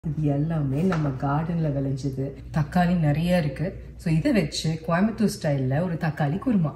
இது எல்லாமே நம்ம கார்டனில் விளைஞ்சது தக்காளி நிறைய இருக்கு ஸோ இதை வச்சு கோயம்புத்தூர் ஸ்டைலில் ஒரு தக்காளி குருமா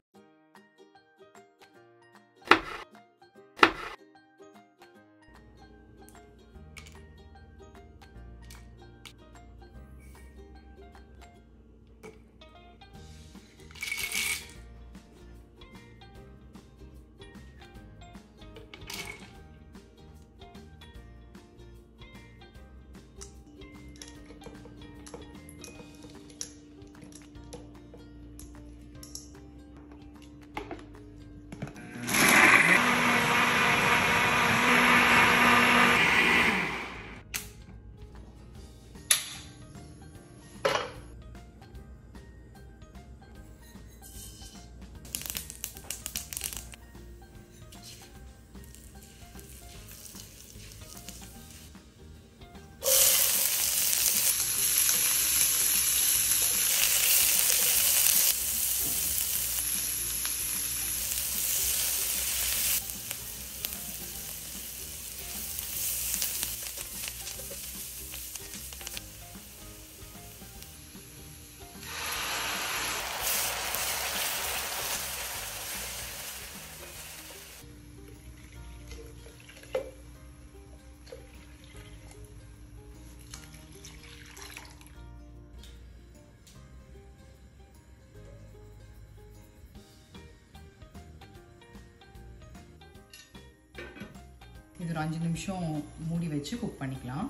இது ஒரு அஞ்சு நிமிஷம் மூடி வச்சு குக் பண்ணிக்கலாம்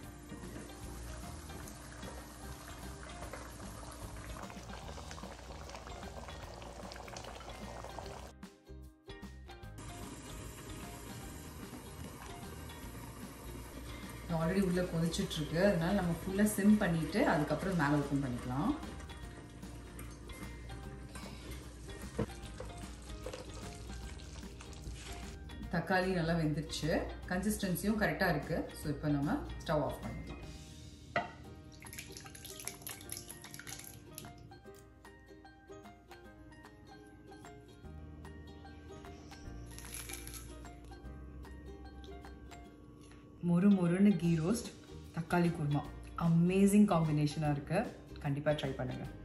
ஆல்ரெடி உள்ளே கொதிச்சிட்ருக்கு அதனால நம்ம ஃபுல்லாக சிம் பண்ணிவிட்டு அதுக்கப்புறம் மேலே ஓப்பன் பண்ணிக்கலாம் தக்காளி நல்லா வெந்துருச்சு கன்சிஸ்டன்சியும் கரெக்டாக இருக்குது ஸோ இப்போ நம்ம ஸ்டவ் ஆஃப் பண்ணிக்கலாம் மொறு மொறுன்னு கீ ரோஸ்ட் தக்காளி குருமா அமேசிங் காம்பினேஷனாக இருக்குது கண்டிப்பாக ட்ரை பண்ணுங்கள்